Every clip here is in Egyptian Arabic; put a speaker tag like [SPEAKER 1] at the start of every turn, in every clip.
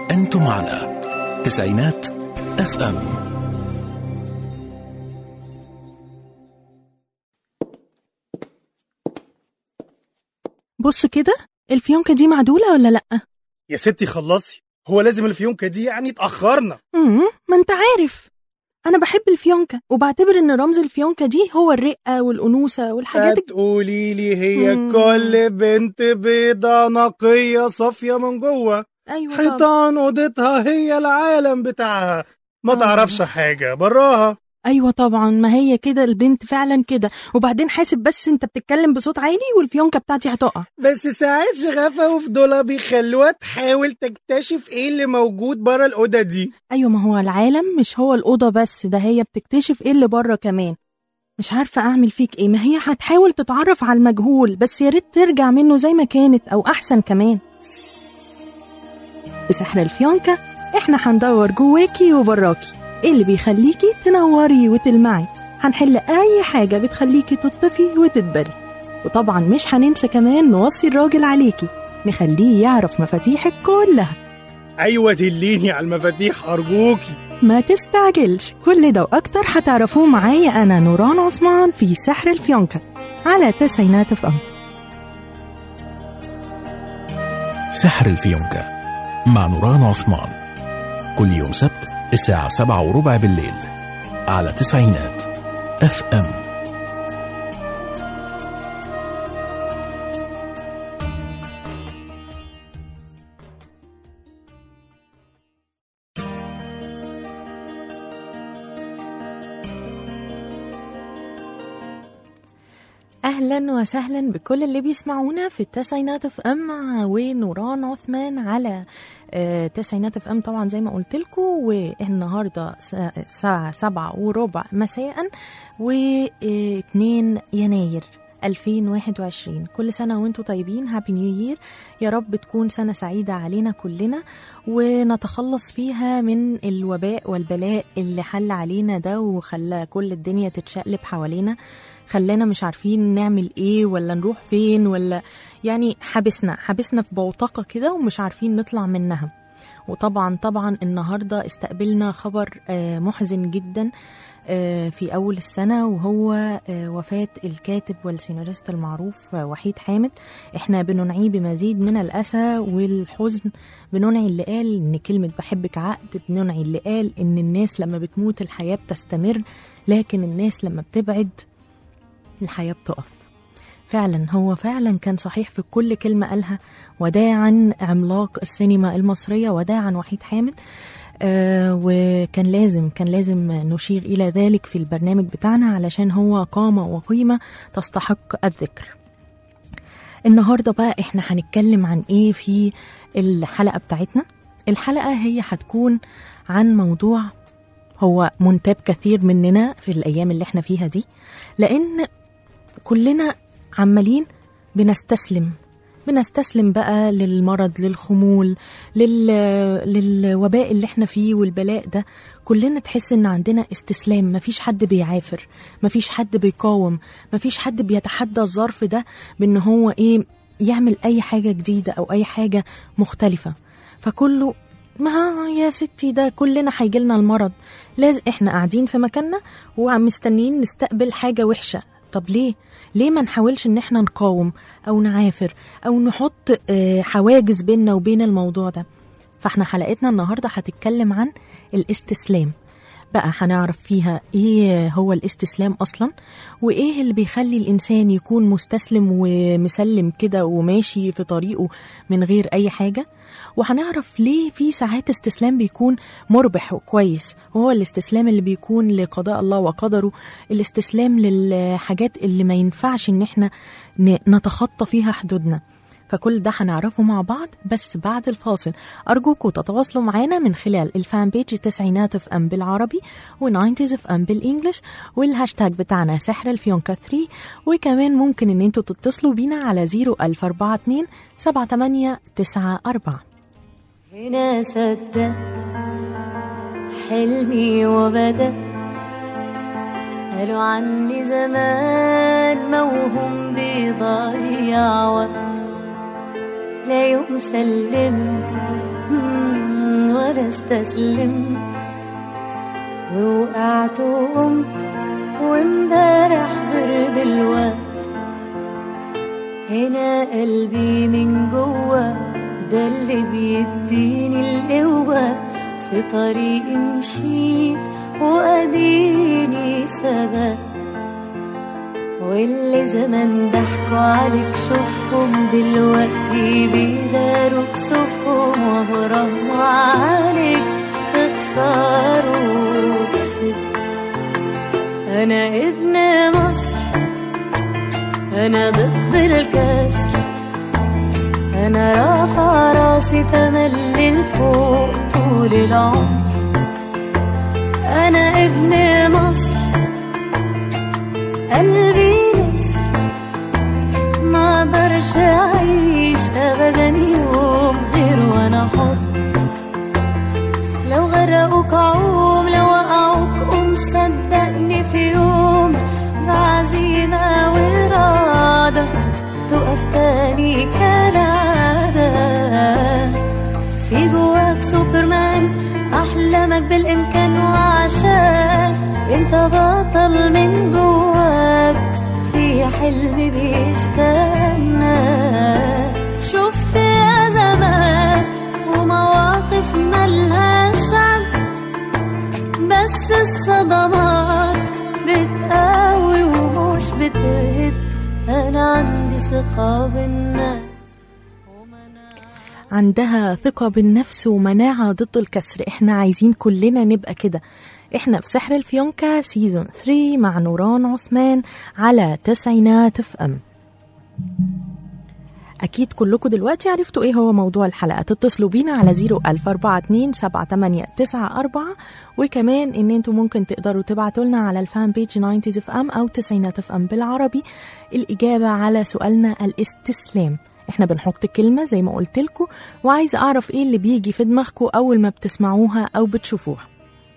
[SPEAKER 1] أنتم على تسعينات اف ام
[SPEAKER 2] بص كده الفيونكة دي معدولة ولا لأ؟
[SPEAKER 3] يا ستي خلصي هو لازم الفيونكة دي يعني اتأخرنا
[SPEAKER 2] مم، ما انت عارف أنا بحب الفيونكة وبعتبر إن رمز الفيونكة دي هو الرقة والأنوثة والحاجات الج-
[SPEAKER 3] هتقولي لي هي
[SPEAKER 2] مم.
[SPEAKER 3] كل بنت بيضة نقية صافية من جوه
[SPEAKER 2] أيوة طبعا.
[SPEAKER 3] حيطان اوضتها هي العالم بتاعها ما
[SPEAKER 2] آه.
[SPEAKER 3] تعرفش حاجة براها
[SPEAKER 2] أيوة طبعا ما هي كده البنت فعلا كده وبعدين حاسب بس انت بتتكلم بصوت عالي والفيونكة بتاعتي هتقع
[SPEAKER 3] بس ساعات شغفة وفضولها بيخلوها تحاول تكتشف ايه اللي موجود برا الأوضة دي
[SPEAKER 2] أيوة ما هو العالم مش هو الأوضة بس ده هي بتكتشف ايه اللي بره كمان مش عارفة أعمل فيك ايه ما هي هتحاول تتعرف على المجهول بس يا ريت ترجع منه زي ما كانت أو أحسن كمان بسحر الفيونكة احنا هندور جواكي وبراكي ايه اللي بيخليكي تنوري وتلمعي هنحل أي حاجة بتخليكي تطفي وتدبري وطبعا مش هننسى كمان نوصي الراجل عليكي نخليه يعرف مفاتيحك كلها
[SPEAKER 3] أيوة دليني على المفاتيح أرجوكي
[SPEAKER 2] ما تستعجلش كل ده وأكتر هتعرفوه معايا أنا نوران عثمان في سحر الفيونكة على تسعينات اف ام
[SPEAKER 1] سحر الفيونكة مع نوران عثمان كل يوم سبت الساعة سبعة وربع بالليل على تسعينات اف ام
[SPEAKER 2] أهلا وسهلا بكل اللي بيسمعونا في التسعينات اف ام ونوران عثمان على آه، تسعينات اف ام طبعا زي ما قلت لكم والنهارده س- الساعة سبعة وربع مساء و2 يناير 2021 كل سنة وانتم طيبين هابي نيو يير يا رب تكون سنة سعيدة علينا كلنا ونتخلص فيها من الوباء والبلاء اللي حل علينا ده وخلى كل الدنيا تتشقلب حوالينا خلانا مش عارفين نعمل ايه ولا نروح فين ولا يعني حبسنا حبسنا في بوتقة كده ومش عارفين نطلع منها وطبعا طبعا النهارده استقبلنا خبر آه، محزن جدا آه، في أول السنة وهو آه، وفاة الكاتب والسيناريست المعروف آه، وحيد حامد احنا بننعيه بمزيد من الأسى والحزن بننعي اللي قال إن كلمة بحبك عقد بننعي اللي قال إن الناس لما بتموت الحياة بتستمر لكن الناس لما بتبعد الحياة بتقف فعلا هو فعلا كان صحيح في كل كلمة قالها وداعا عملاق السينما المصرية وداعا وحيد حامد آه وكان لازم كان لازم نشير إلى ذلك في البرنامج بتاعنا علشان هو قامة وقيمة تستحق الذكر النهاردة بقى احنا هنتكلم عن ايه في الحلقة بتاعتنا الحلقة هي هتكون عن موضوع هو منتاب كثير مننا في الأيام اللي احنا فيها دي لأن كلنا عمالين بنستسلم بنستسلم بقى للمرض للخمول لل... للوباء اللي احنا فيه والبلاء ده كلنا تحس ان عندنا استسلام مفيش حد بيعافر مفيش حد بيقاوم مفيش حد بيتحدى الظرف ده بان هو ايه يعمل اي حاجة جديدة او اي حاجة مختلفة فكله ما يا ستي ده كلنا هيجيلنا المرض لازم احنا قاعدين في مكاننا ومستنيين نستقبل حاجة وحشة طب ليه ليه ما نحاولش ان احنا نقاوم او نعافر او نحط آه، حواجز بيننا وبين الموضوع ده فاحنا حلقتنا النهارده هتتكلم عن الاستسلام بقى هنعرف فيها ايه هو الاستسلام اصلا وايه اللي بيخلي الانسان يكون مستسلم ومسلم كده وماشي في طريقه من غير اي حاجه وهنعرف ليه في ساعات استسلام بيكون مربح وكويس وهو الاستسلام اللي بيكون لقضاء الله وقدره الاستسلام للحاجات اللي ما ينفعش ان احنا ن- نتخطى فيها حدودنا فكل ده هنعرفه مع بعض بس بعد الفاصل أرجوكم تتواصلوا معانا من خلال الفان بيج تسعينات اف ام بالعربي وناينتيز اف ام بالانجلش والهاشتاج بتاعنا سحر الفيونكا 3 وكمان ممكن ان انتوا تتصلوا بينا على 01042 7894
[SPEAKER 4] هنا صدقت حلمي وبدأ قالوا عني زمان موهوم بيضيع وقت لا يوم سلم مم، ولا استسلمت ووقعت وقمت وامبارح غير دلوقت هنا قلبي من جوا ده اللي بيديني القوة في طريقي مشيت وأديني ثبت واللي زمان ضحكوا عليك شوفهم دلوقتي بيداروا كسوفهم وبراهنوا عليك تخسروا كسبت أنا ابن مصر أنا ضد الكسر أنا رافع راسي تملي لفوق طول العمر أنا ابن مصر قلبي نسر ما اقدرش اعيش ابدا يوم غير وانا حر لو غرقوك عوم لو وقعوك قوم صدقني في يوم بعزيمة وإرادة تقف تاني كالعادة في جواك سوبرمان أحلامك بالإمكان وعشان انت بطل من جواك في حلم بيستنى شفت أزمات ومواقف ملهاش عد بس الصدمات بتقوي ومش بتهد أنا عندي ثقة بالناس
[SPEAKER 2] عندها ثقة بالنفس ومناعة ضد الكسر احنا عايزين كلنا نبقى كده احنا في سحر الفيونكا سيزون 3 مع نوران عثمان على تسعينات اف ام أكيد كلكم دلوقتي عرفتوا إيه هو موضوع الحلقة تتصلوا بينا على 014278994 وكمان إن أنتوا ممكن تقدروا تبعتوا لنا على الفان بيج 90 اف ام أو تسعينات اف ام بالعربي الإجابة على سؤالنا الاستسلام احنا بنحط كلمة زي ما قلت لكم وعايزة أعرف إيه اللي بيجي في دماغكم أول ما بتسمعوها أو بتشوفوها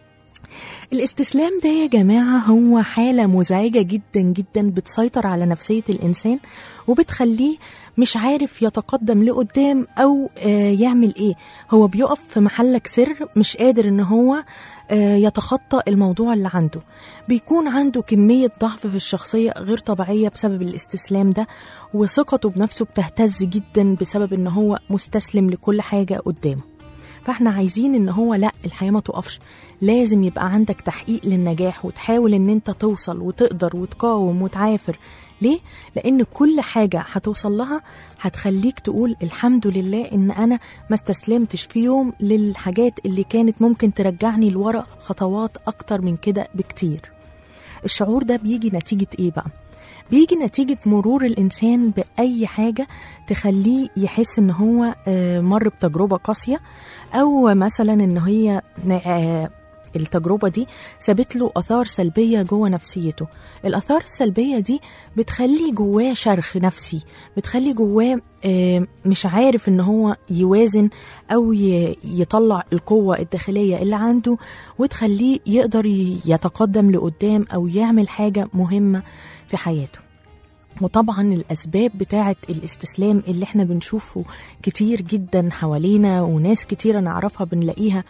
[SPEAKER 2] الاستسلام ده يا جماعة هو حالة مزعجة جدا جدا بتسيطر على نفسية الإنسان وبتخليه مش عارف يتقدم لقدام أو آه يعمل إيه هو بيقف في محلك سر مش قادر إن هو آه يتخطى الموضوع اللي عنده بيكون عنده كمية ضعف في الشخصية غير طبيعية بسبب الاستسلام ده وثقته بنفسه بتهتز جدا بسبب إن هو مستسلم لكل حاجة قدامه فاحنا عايزين ان هو لا الحياه ما تقفش لازم يبقى عندك تحقيق للنجاح وتحاول ان انت توصل وتقدر وتقاوم وتعافر ليه لان كل حاجه هتوصل لها هتخليك تقول الحمد لله ان انا ما استسلمتش في يوم للحاجات اللي كانت ممكن ترجعني لورا خطوات اكتر من كده بكتير الشعور ده بيجي نتيجه ايه بقى بيجي نتيجة مرور الإنسان بأي حاجة تخليه يحس إن هو آه، مر بتجربة قاسية أو مثلا إن هي آه، التجربة دي سابت له آثار سلبية جوه نفسيته الآثار السلبية دي بتخلي جواه شرخ نفسي بتخلي جواه آه، مش عارف إن هو يوازن أو ي- يطلع القوة الداخلية اللي عنده وتخليه يقدر ي- يتقدم لقدام أو يعمل حاجة مهمة في حياته وطبعا الأسباب بتاعة الاستسلام اللي احنا بنشوفه كتير جدا حوالينا وناس كتيرة نعرفها بنلاقيها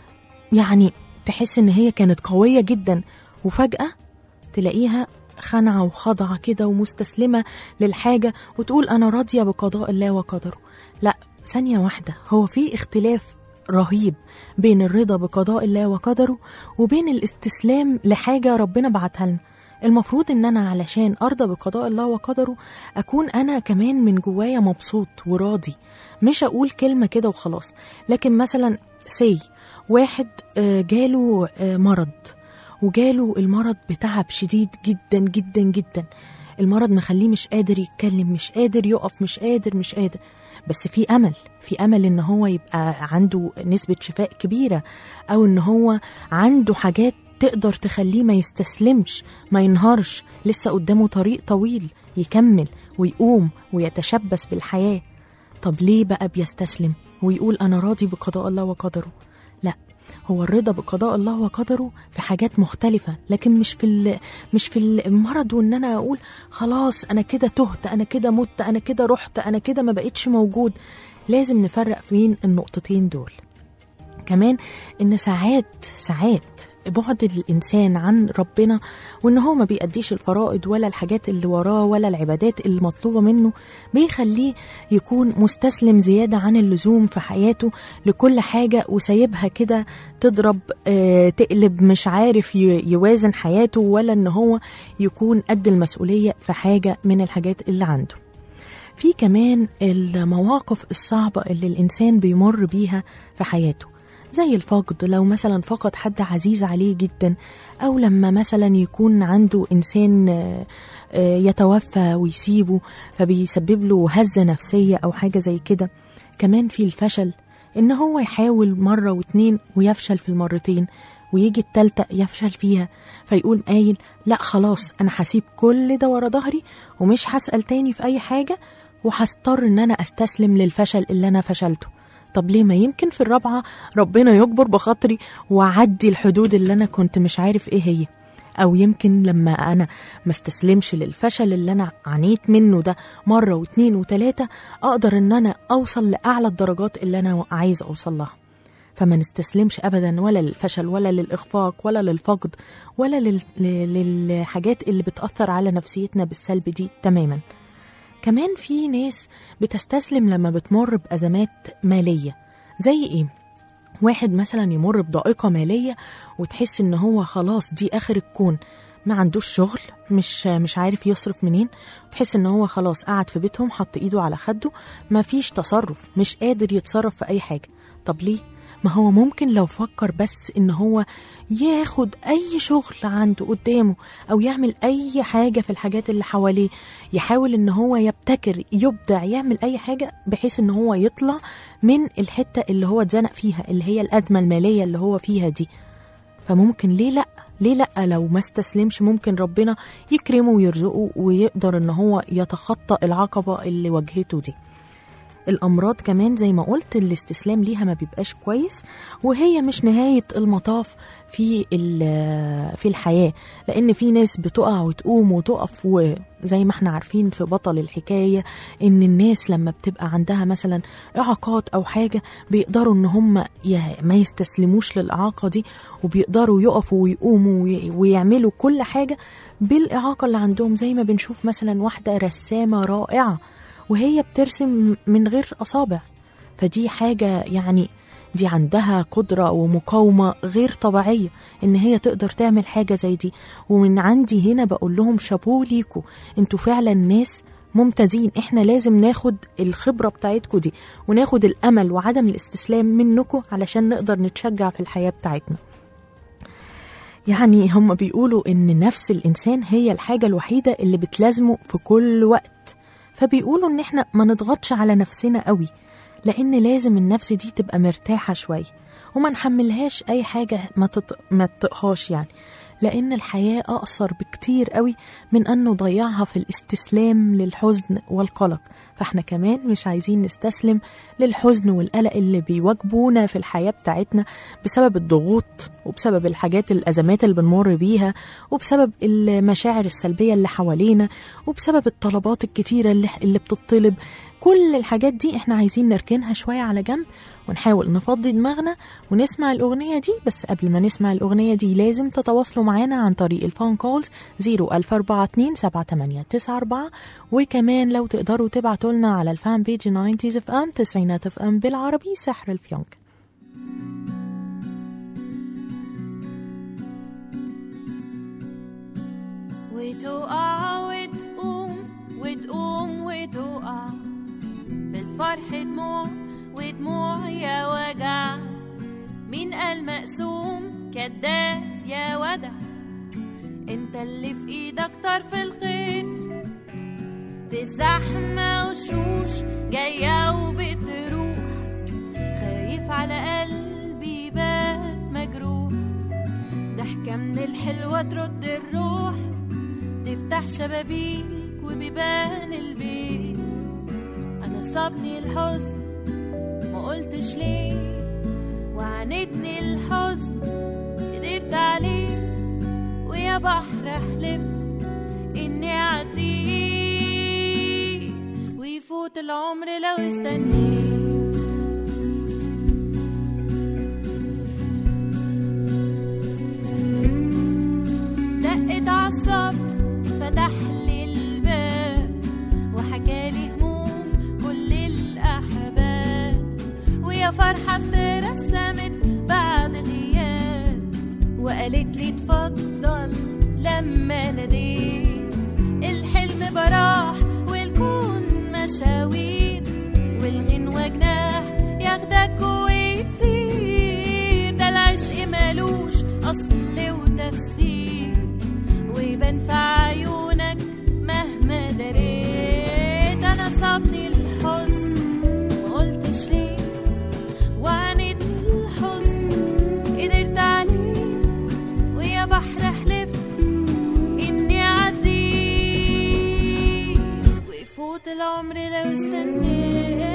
[SPEAKER 2] يعني تحس ان هي كانت قوية جدا وفجأة تلاقيها خانعة وخاضعة كده ومستسلمة للحاجة وتقول أنا راضية بقضاء الله وقدره لا ثانية واحدة هو في اختلاف رهيب بين الرضا بقضاء الله وقدره وبين الاستسلام لحاجة ربنا بعتها لنا المفروض ان انا علشان ارضى بقضاء الله وقدره اكون انا كمان من جوايا مبسوط وراضي مش اقول كلمة كده وخلاص لكن مثلا سي واحد آه، جاله آه، مرض وجاله المرض بتعب شديد جدا جدا جدا المرض مخليه مش قادر يتكلم مش قادر يقف مش قادر مش قادر بس في امل في امل ان هو يبقى عنده نسبة شفاء كبيرة او ان هو عنده حاجات تقدر تخليه ما يستسلمش ما ينهارش لسه قدامه طريق طويل يكمل ويقوم ويتشبث بالحياة طب ليه بقى بيستسلم ويقول أنا راضي بقضاء الله وقدره لا هو الرضا بقضاء الله وقدره في حاجات مختلفة لكن مش في ال- مش في المرض وان انا اقول خلاص انا كده تهت انا كده مت انا كده رحت انا كده ما بقتش موجود لازم نفرق بين النقطتين دول كمان ان ساعات ساعات بعد الانسان عن ربنا وان هو ما بيأديش الفرائض ولا الحاجات اللي وراه ولا العبادات اللي مطلوبه منه بيخليه يكون مستسلم زياده عن اللزوم في حياته لكل حاجه وسايبها كده تضرب آه تقلب مش عارف ي- يوازن حياته ولا ان هو يكون قد المسؤوليه في حاجه من الحاجات اللي عنده في كمان المواقف الصعبة اللي الإنسان بيمر بيها في حياته زي الفقد لو مثلا فقد حد عزيز عليه جدا أو لما مثلا يكون عنده إنسان آه، آه، يتوفى ويسيبه فبيسبب له هزة نفسية أو حاجة زي كده كمان في الفشل إن هو يحاول مرة واتنين ويفشل في المرتين ويجي التالتة يفشل فيها فيقول قايل لا خلاص أنا هسيب كل ده ورا ظهري ومش هسأل تاني في أي حاجة وهضطر إن أنا أستسلم للفشل اللي أنا فشلته طب ليه ما يمكن في الرابعة ربنا يجبر بخاطري وأعدي الحدود اللي أنا كنت مش عارف إيه هي أو يمكن لما أنا ما استسلمش للفشل اللي أنا عانيت منه ده مرة واتنين وتلاتة أقدر إن أنا أوصل لأعلى الدرجات اللي أنا عايز أوصل لها فما نستسلمش ابدا ولا للفشل ولا للاخفاق ولا للفقد ولا لل... ل- للحاجات اللي بتاثر على نفسيتنا بالسلب دي تماما كمان في ناس بتستسلم لما بتمر بازمات ماليه زي ايه واحد مثلا يمر بضائقه ماليه وتحس ان هو خلاص دي اخر الكون ما عندوش شغل مش مش عارف يصرف منين تحس ان هو خلاص قعد في بيتهم حط ايده على خده ما فيش تصرف مش قادر يتصرف في اي حاجه طب ليه ما هو ممكن لو فكر بس ان هو ياخد اي شغل عنده قدامه او يعمل اي حاجه في الحاجات اللي حواليه يحاول ان هو يبتكر يبدع يعمل اي حاجه بحيث ان هو يطلع من الحته اللي هو اتزنق فيها اللي هي الازمه الماليه اللي هو فيها دي فممكن ليه لا ليه لا لو ما استسلمش ممكن ربنا يكرمه ويرزقه ويقدر ان هو يتخطى العقبه اللي واجهته دي الامراض كمان زي ما قلت الاستسلام ليها ما بيبقاش كويس وهي مش نهايه المطاف في ال- في الحياه لان في ناس بتقع وتقوم وتقف وزي ما احنا عارفين في بطل الحكايه ان الناس لما بتبقى عندها مثلا اعاقات او حاجه بيقدروا ان هم ي- ما يستسلموش للاعاقه دي وبيقدروا يقفوا ويقوموا وي- ويعملوا كل حاجه بالاعاقه اللي عندهم زي ما بنشوف مثلا واحده رسامه رائعه وهي بترسم من غير أصابع فدي حاجة يعني دي عندها قدرة ومقاومة غير طبيعية إن هي تقدر تعمل حاجة زي دي ومن عندي هنا بقول لهم شابوه ليكوا انتوا فعلا ناس ممتازين احنا لازم ناخد الخبرة بتاعتكوا دي وناخد الأمل وعدم الاستسلام منكوا علشان نقدر نتشجع في الحياة بتاعتنا يعني هم بيقولوا إن نفس الإنسان هي الحاجة الوحيدة اللي بتلازمه في كل وقت فبيقولوا ان احنا ما نضغطش على نفسنا قوي لان لازم النفس دي تبقى مرتاحه شويه وما نحملهاش اي حاجه ما تط... ما تطقهاش يعني لان الحياه اقصر بكتير قوي من ان نضيعها في الاستسلام للحزن والقلق فاحنا كمان مش عايزين نستسلم للحزن والقلق اللي بيواجهونا في الحياه بتاعتنا بسبب الضغوط وبسبب الحاجات الازمات اللي بنمر بيها وبسبب المشاعر السلبيه اللي حوالينا وبسبب الطلبات الكتيره اللي, اللي بتطلب كل الحاجات دي احنا عايزين نركنها شويه على جنب ونحاول نفضي دماغنا ونسمع الأغنية دي بس قبل ما نسمع الأغنية دي لازم تتواصلوا معانا عن طريق الفون كولز 01042 7894 وكمان لو تقدروا تبعتوا لنا على الفان بيج 90 اف ام تسعينات اف ام بالعربي سحر الفيونك
[SPEAKER 5] وتقع وتقوم وتقوم وتقع في الفرح دموع ودموع يا وجع مين قال مقسوم كداب يا ودع انت اللي في ايدك طرف الخيط في زحمة وشوش جاية وبتروح خايف على قلبي بات مجروح ضحكة من الحلوة ترد الروح تفتح شبابيك وبيبان البيت انا صابني الحزن ما قلتش ليه وعاندني الحزن قدرت عليه ويا بحر حلفت اني اعديه ويفوت العمر لو استنيت قالت لي اتفضل لما ناديت الحلم براح والكون مشاوير والغنوة جناح ياخدك ويطير ده العشق مالوش أصل وتفسير ويبان في عيونك مهما دريت أنا صابني الحزن مقلتش ليه وعانيت الحزن قدرت عليه ويا بحر حلفت إني أعديه ويفوت العمر لو استنيت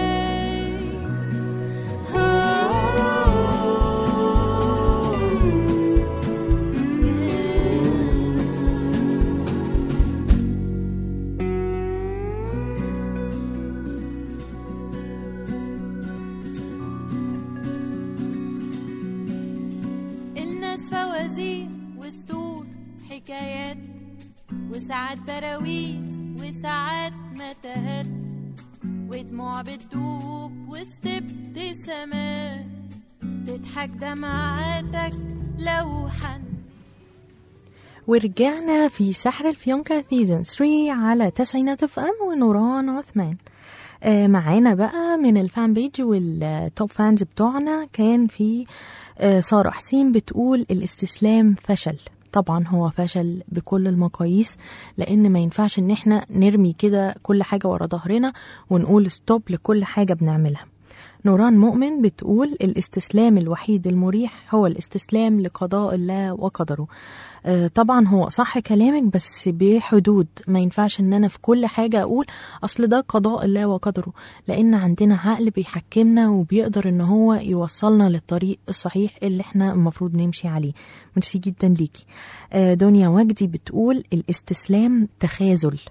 [SPEAKER 5] الناس فوازير وسطور حكايات وساعات براويز وساعات متاهات ودموع بتدوب وسط ابتسامات تضحك دمعاتك لو حن
[SPEAKER 2] ورجعنا في سحر الفيونكة سيزون 3 على تسعينات اف ام ونوران عثمان آه معانا بقى من الفان بيج والتوب فانز بتوعنا كان في آه سارة حسين بتقول الاستسلام فشل طبعا هو فشل بكل المقاييس لان ما ينفعش ان احنا نرمي كده كل حاجة ورا ظهرنا ونقول ستوب لكل حاجة بنعملها نوران مؤمن بتقول الاستسلام الوحيد المريح هو الاستسلام لقضاء الله وقدره آه، طبعا هو صح كلامك بس بحدود ما ينفعش ان انا في كل حاجة اقول اصل ده قضاء الله وقدره لان عندنا عقل بيحكمنا وبيقدر ان هو يوصلنا للطريق الصحيح اللي احنا المفروض نمشي عليه ميرسي جدا ليكي آه، دنيا وجدي بتقول الاستسلام تخاذل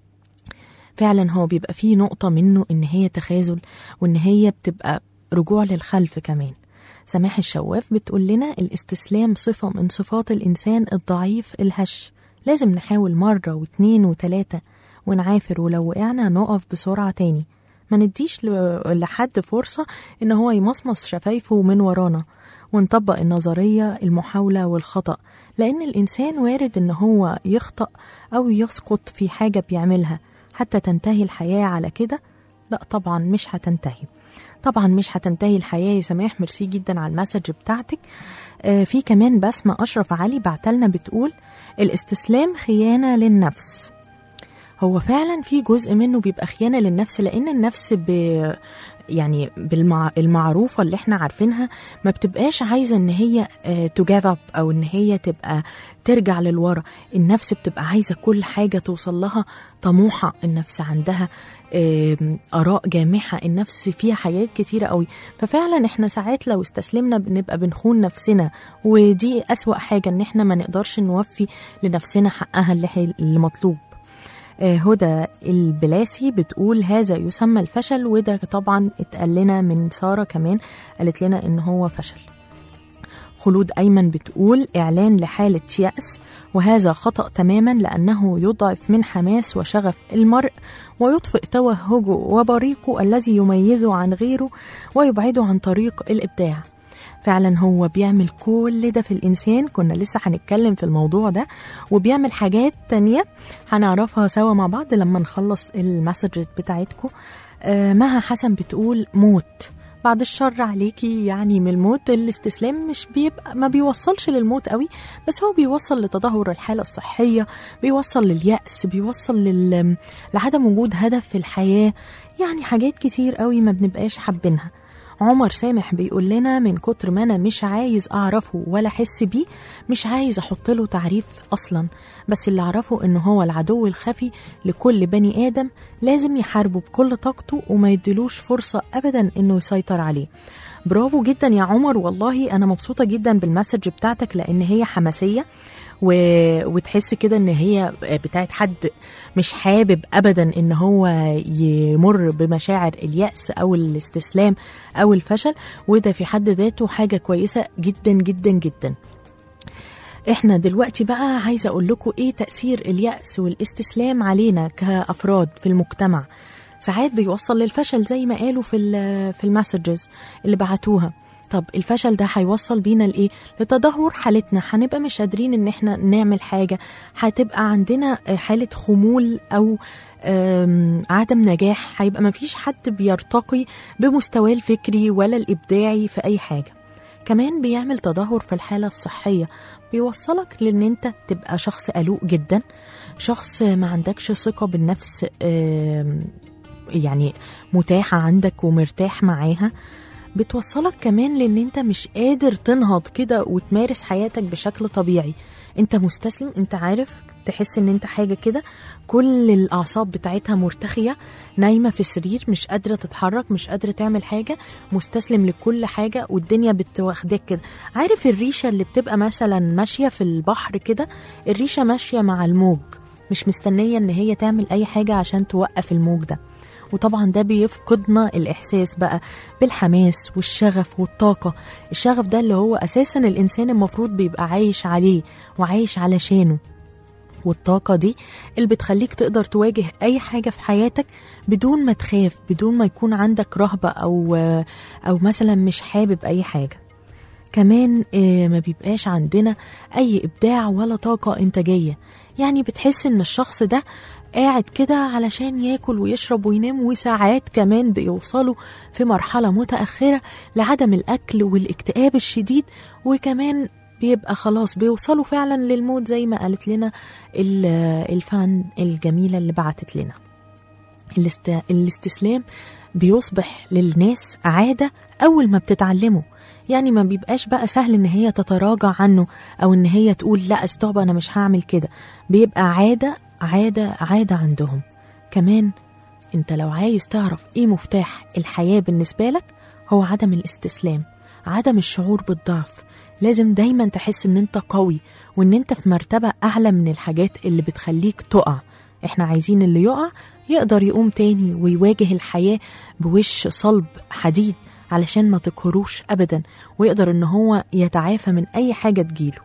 [SPEAKER 2] فعلا هو بيبقى فيه نقطة منه إن هي تخاذل وإن هي بتبقى رجوع للخلف كمان سماح الشواف بتقول لنا الاستسلام صفة من صفات الإنسان الضعيف الهش لازم نحاول مرة واتنين وتلاتة ونعافر ولو وقعنا نقف بسرعة تاني ما نديش ل- لحد فرصة إن هو يمصمص شفايفه من ورانا ونطبق النظرية المحاولة والخطأ لأن الإنسان وارد إن هو يخطأ أو يسقط في حاجة بيعملها حتى تنتهي الحياة على كده لا طبعا مش هتنتهي طبعا مش هتنتهي الحياة يا سماح ميرسي جدا على المسج بتاعتك آه في كمان بسمة أشرف علي بعتلنا بتقول الاستسلام خيانة للنفس هو فعلا في جزء منه بيبقى خيانة للنفس لأن النفس ب يعني بالمع... المعروفة اللي احنا عارفينها ما بتبقاش عايزة ان هي تو جاف اب او ان هي تبقى ترجع للورا النفس بتبقى عايزة كل حاجة توصل لها طموحة النفس عندها آم، آراء جامحة النفس فيها حاجات كتيرة قوي ففعلا احنا ساعات لو استسلمنا بنبقى بنخون نفسنا ودي أسوأ حاجة ان احنا ما نقدرش نوفي لنفسنا حقها اللي, هي- اللي مطلوب آه، هدى البلاسي بتقول هذا يسمى الفشل وده طبعا اتقال لنا من سارة كمان قالت لنا ان هو فشل خلود أيمن بتقول إعلان لحالة يأس وهذا خطأ تماما لأنه يضعف من حماس وشغف المرء ويطفئ توهجه وبريقه الذي يميزه عن غيره ويبعده عن طريق الإبداع فعلا هو بيعمل كل ده في الإنسان كنا لسه هنتكلم في الموضوع ده وبيعمل حاجات تانية هنعرفها سوا مع بعض لما نخلص المسجز بتاعتكم آه مها حسن بتقول موت بعد الشر عليكي يعني من الموت الاستسلام مش بيبقى ما بيوصلش للموت قوي بس هو بيوصل لتدهور الحالة الصحية بيوصل لليأس بيوصل لل... لعدم وجود هدف في الحياة يعني حاجات كتير قوي ما بنبقاش حابينها عمر سامح بيقول لنا من كتر ما انا مش عايز اعرفه ولا احس بيه مش عايز احط له تعريف اصلا بس اللي اعرفه انه هو العدو الخفي لكل بني ادم لازم يحاربه بكل طاقته وما يديلوش فرصة ابدا انه يسيطر عليه برافو جدا يا عمر والله انا مبسوطة جدا بالمسج بتاعتك لان هي حماسية و... وتحس كده ان هي بتاعت حد مش حابب ابدا ان هو يمر بمشاعر اليأس او الاستسلام او الفشل وده في حد ذاته حاجة كويسة جدا جدا جدا احنا دلوقتي بقى عايزة اقول لكم ايه تأثير اليأس والاستسلام علينا كأفراد في المجتمع ساعات بيوصل للفشل زي ما قالوا في ال- في المسجز اللي بعتوها طب الفشل ده هيوصل بينا لايه لتدهور حالتنا هنبقى مش قادرين ان احنا نعمل حاجه هتبقى عندنا حاله خمول او آم، عدم نجاح هيبقى مفيش حد بيرتقي بمستواه الفكري ولا الابداعي في اي حاجه كمان بيعمل تدهور في الحاله الصحيه بيوصلك لان انت تبقى شخص قلوق جدا شخص ما عندكش ثقه بالنفس آم، يعني متاحه عندك ومرتاح معاها بتوصلك كمان لان انت مش قادر تنهض كده وتمارس حياتك بشكل طبيعي انت مستسلم انت عارف تحس ان انت حاجه كده كل الاعصاب بتاعتها مرتخيه نايمه في سرير مش قادره تتحرك مش قادره تعمل حاجه مستسلم لكل حاجه والدنيا بتواخدك كده عارف الريشه اللي بتبقى مثلا ماشيه في البحر كده الريشه ماشيه مع الموج مش مستنيه ان هي تعمل اي حاجه عشان توقف الموج ده وطبعا ده بيفقدنا الإحساس بقى بالحماس والشغف والطاقة الشغف ده اللي هو أساسا الإنسان المفروض بيبقى عايش عليه وعايش علشانه والطاقة دي اللي بتخليك تقدر تواجه أي حاجة في حياتك بدون ما تخاف بدون ما يكون عندك رهبة أو أو مثلا مش حابب أي حاجة كمان آه، ما بيبقاش عندنا أي إبداع ولا طاقة إنتاجية يعني بتحس إن الشخص ده قاعد كده علشان ياكل ويشرب وينام وساعات كمان بيوصلوا في مرحلة متأخرة لعدم الأكل والاكتئاب الشديد وكمان بيبقى خلاص بيوصلوا فعلا للموت زي ما قالت لنا ال- الفان الجميلة اللي بعتت لنا الاست... الاستسلام بيصبح للناس عادة أول ما بتتعلمه يعني ما بيبقاش بقى سهل ان هي تتراجع عنه او ان هي تقول لا استوب انا مش هعمل كده بيبقى عادة عادة عادة عندهم كمان انت لو عايز تعرف ايه مفتاح الحياة بالنسبة لك هو عدم الاستسلام عدم الشعور بالضعف لازم دايما تحس ان انت قوي وان انت في مرتبة اعلى من الحاجات اللي بتخليك تقع احنا عايزين اللي يقع يقدر يقوم تاني ويواجه الحياة بوش صلب حديد علشان ما تقهروش ابدا ويقدر ان هو يتعافى من اي حاجة تجيله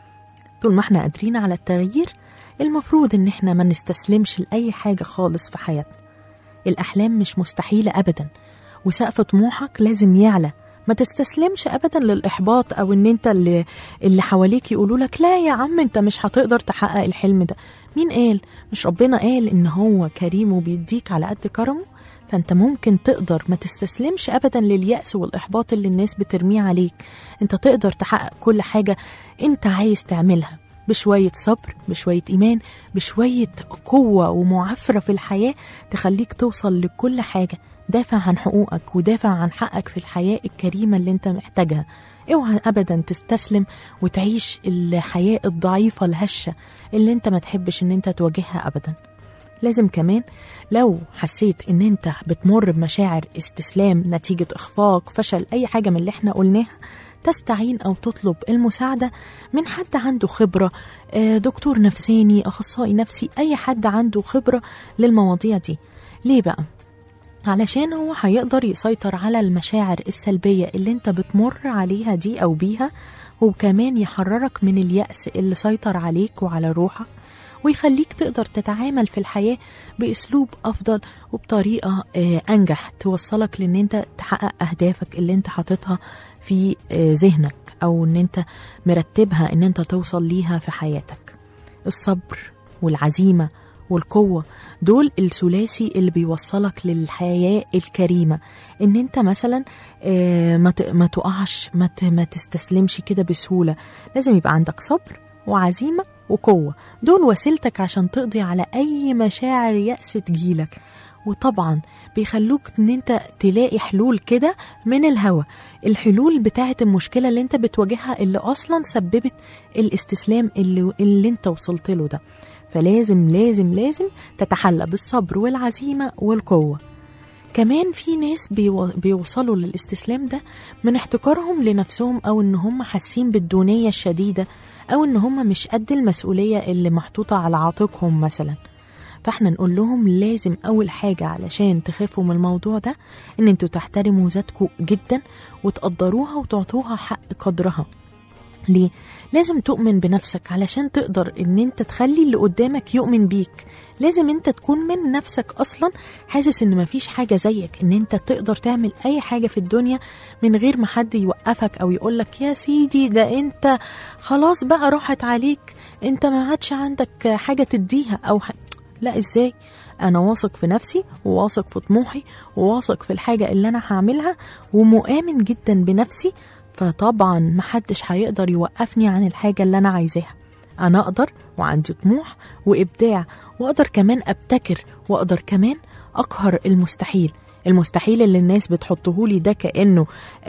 [SPEAKER 2] طول ما احنا قادرين على التغيير المفروض ان احنا ما نستسلمش لأي حاجة خالص في حياتنا الأحلام مش مستحيلة أبدا وسقف طموحك لازم يعلى ما تستسلمش ابدا للاحباط او ان انت اللي اللي حواليك يقولوا لك لا يا عم انت مش هتقدر تحقق الحلم ده مين قال مش ربنا قال ان هو كريم وبيديك على قد كرمه فانت ممكن تقدر ما تستسلمش ابدا لليأس والاحباط اللي الناس بترميه عليك انت تقدر تحقق كل حاجة انت عايز تعملها بشوية صبر بشوية إيمان بشوية قوة ومعافرة في الحياة تخليك توصل لكل حاجة دافع عن حقوقك ودافع عن حقك في الحياة الكريمة اللي انت محتاجها اوعى ابدا تستسلم وتعيش الحياة الضعيفة الهشة اللي انت ما تحبش ان انت تواجهها ابدا لازم كمان لو حسيت ان انت بتمر بمشاعر استسلام نتيجة اخفاق فشل اي حاجة من اللي احنا قلناها تستعين او تطلب المساعدة من حد عنده خبرة آه، دكتور نفساني اخصائي نفسي اي حد عنده خبرة للمواضيع دي ليه بقى علشان هو هيقدر يسيطر على المشاعر السلبية اللي انت بتمر عليها دي او بيها وكمان يحررك من اليأس اللي سيطر عليك وعلى روحك ويخليك تقدر تتعامل في الحياة بأسلوب أفضل وبطريقة آه، أنجح توصلك لأن أنت تحقق أهدافك اللي أنت حاططها في آه، ذهنك أو أن أنت مرتبها أن أنت توصل ليها في حياتك الصبر والعزيمة والقوة دول الثلاثي اللي بيوصلك للحياة الكريمة ان انت مثلا آه، ما ت- ما تقعش ما ت- ما تستسلمش كده بسهولة لازم يبقى عندك صبر وعزيمة وقوة دول وسيلتك عشان تقضي على أي مشاعر يأس تجيلك وطبعا بيخلوك ان انت تلاقي حلول كده من الهوا الحلول بتاعة المشكلة اللي انت بتواجهها اللي اصلا سببت الاستسلام اللي, اللي انت وصلت له ده فلازم لازم لازم تتحلى بالصبر والعزيمة والقوة كمان في ناس بيو- بيوصلوا للاستسلام ده من احتكارهم لنفسهم او ان هم حاسين بالدونية الشديدة او ان هم مش قد المسؤولية اللي محطوطة على عاتقهم مثلا فاحنا نقول لهم لازم اول حاجة علشان تخافوا من الموضوع ده ان انتوا تحترموا ذاتكم جدا وتقدروها وتعطوها حق قدرها ليه؟ لازم تؤمن بنفسك علشان تقدر ان انت تخلي اللي قدامك يؤمن بيك لازم انت تكون من نفسك اصلا حاسس ان مفيش حاجة زيك ان انت تقدر تعمل اي حاجة في الدنيا من غير ما حد يوقفك او يقولك يا سيدي ده انت خلاص بقى راحت عليك انت ما عادش عندك حاجة تديها او ح... لا ازاي انا واثق في نفسي وواثق في طموحي وواثق في الحاجة اللي انا هعملها ومؤمن جدا بنفسي فطبعا محدش هيقدر يوقفني عن الحاجة اللي انا عايزاها انا اقدر وعندي طموح وابداع واقدر كمان ابتكر واقدر كمان اقهر المستحيل المستحيل اللي الناس بتحطه لي ده كانه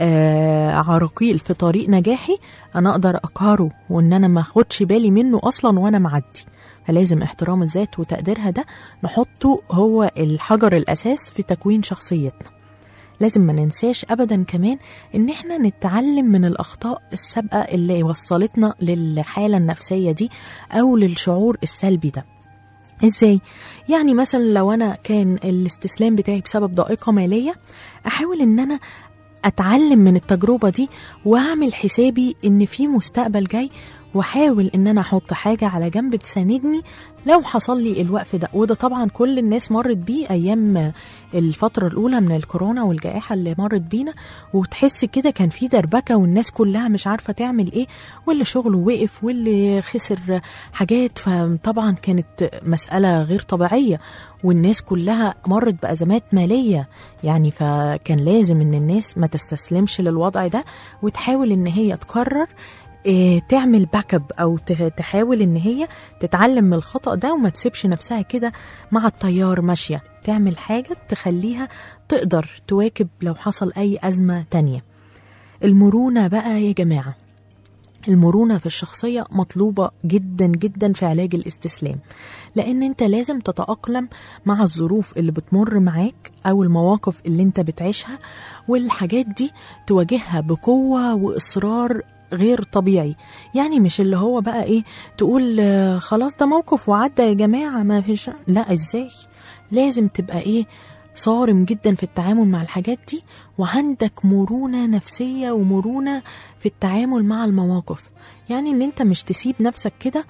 [SPEAKER 2] آه عراقيل في طريق نجاحي انا اقدر اقهره وان انا ما اخدش بالي منه اصلا وانا معدي فلازم احترام الذات وتقديرها ده نحطه هو الحجر الاساس في تكوين شخصيتنا لازم ما ننساش ابدا كمان ان احنا نتعلم من الاخطاء السابقه اللي وصلتنا للحاله النفسيه دي او للشعور السلبي ده ازاي يعني مثلا لو انا كان الاستسلام بتاعي بسبب ضائقه ماليه احاول ان انا اتعلم من التجربه دي واعمل حسابي ان في مستقبل جاي واحاول ان انا احط حاجه على جنب تساندني لو حصل لي الوقف ده وده طبعا كل الناس مرت بيه ايام الفتره الاولى من الكورونا والجائحه اللي مرت بينا وتحس كده كان في دربكه والناس كلها مش عارفه تعمل ايه واللي شغله وقف واللي خسر حاجات فطبعا كانت مساله غير طبيعيه والناس كلها مرت بازمات ماليه يعني فكان لازم ان الناس ما تستسلمش للوضع ده وتحاول ان هي تقرر إيه تعمل باك اب او تحاول ان هي تتعلم من الخطا ده وما تسيبش نفسها كده مع التيار ماشيه تعمل حاجه تخليها تقدر تواكب لو حصل اي ازمه تانية المرونه بقى يا جماعه المرونه في الشخصيه مطلوبه جدا جدا في علاج الاستسلام لان انت لازم تتاقلم مع الظروف اللي بتمر معاك او المواقف اللي انت بتعيشها والحاجات دي تواجهها بقوه واصرار غير طبيعي يعني مش اللي هو بقى ايه تقول خلاص ده موقف وعدى يا جماعة ما فيش لا ازاي لازم تبقى ايه صارم جدا في التعامل مع الحاجات دي وعندك مرونة نفسية ومرونة في التعامل مع المواقف يعني ان انت مش تسيب نفسك كده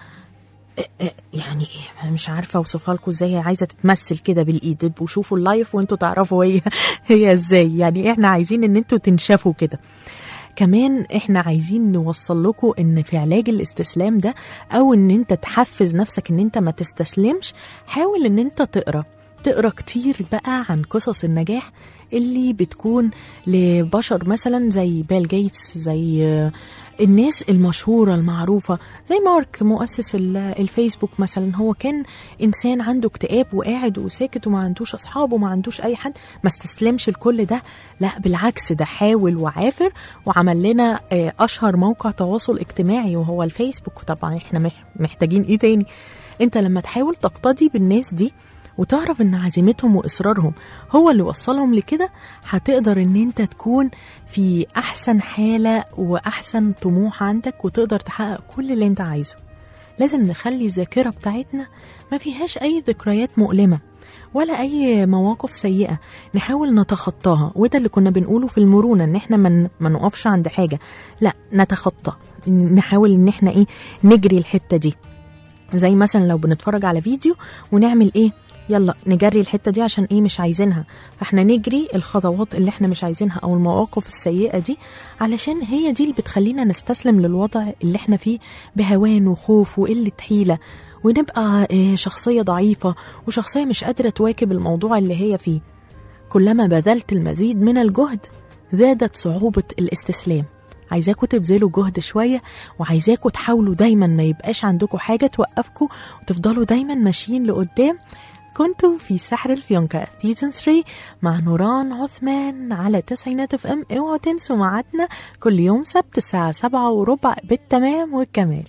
[SPEAKER 2] يعني ايه مش عارفه اوصفها لكم ازاي هي عايزه تتمثل كده بالايد وشوفوا اللايف وانتوا تعرفوا هي هي ازاي يعني احنا عايزين ان انتوا تنشفوا كده كمان احنا عايزين نوصل لكم ان في علاج الاستسلام ده او ان انت تحفز نفسك ان انت ما تستسلمش حاول ان انت تقرا تقرا كتير بقى عن قصص النجاح اللي بتكون لبشر مثلا زي بيل جيتس زي الناس المشهورة المعروفة زي مارك مؤسس الفيسبوك مثلا هو كان إنسان عنده اكتئاب وقاعد وساكت وما عندوش أصحاب وما عندوش أي حد ما استسلمش لكل ده لا بالعكس ده حاول وعافر وعمل لنا أشهر موقع تواصل اجتماعي وهو الفيسبوك طبعا احنا محتاجين ايه تاني انت لما تحاول تقتدي بالناس دي وتعرف ان عزيمتهم واصرارهم هو اللي وصلهم لكده هتقدر ان انت تكون في احسن حاله واحسن طموح عندك وتقدر تحقق كل اللي انت عايزه لازم نخلي الذاكره بتاعتنا ما فيهاش اي ذكريات مؤلمه ولا اي مواقف سيئه نحاول نتخطاها وده اللي كنا بنقوله في المرونه ان احنا من ما نقفش عند حاجه لا نتخطى نحاول ان احنا ايه نجري الحته دي زي مثلا لو بنتفرج على فيديو ونعمل ايه يلا نجري الحتة دي عشان ايه مش عايزينها فاحنا نجري الخطوات اللي احنا مش عايزينها او المواقف السيئة دي علشان هي دي اللي بتخلينا نستسلم للوضع اللي احنا فيه بهوان وخوف وقلة حيلة ونبقى شخصية ضعيفة وشخصية مش قادرة تواكب الموضوع اللي هي فيه كلما بذلت المزيد من الجهد زادت صعوبة الاستسلام عايزاكم تبذلوا جهد شوية وعايزاكم تحاولوا دايما ما يبقاش عندكم حاجة توقفكم وتفضلوا دايما ماشيين لقدام كنتوا في سحر الفيونكة سيزون 3 مع نوران عثمان على تسعينات اف ام اوعوا تنسوا ميعادنا كل يوم سبت الساعة سبعة وربع بالتمام والكمال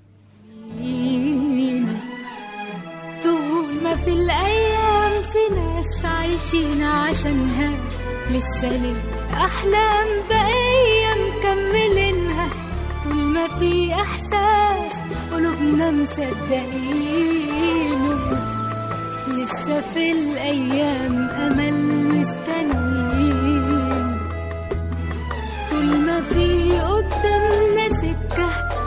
[SPEAKER 6] طول ما في الأيام في ناس عايشين عشانها لسه للأحلام بقية مكملينها طول ما في إحساس قلوبنا مصدقينه لسه في الأيام أمل مستنيين طول ما في قدامنا سكة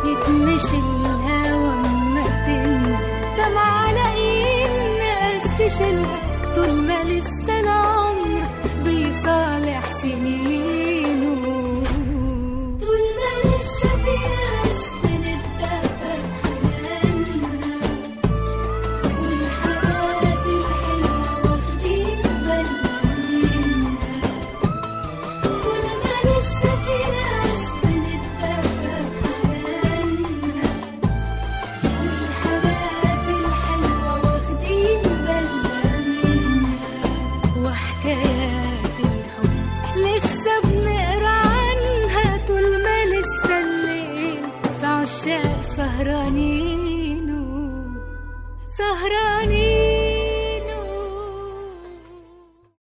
[SPEAKER 6] سهرانين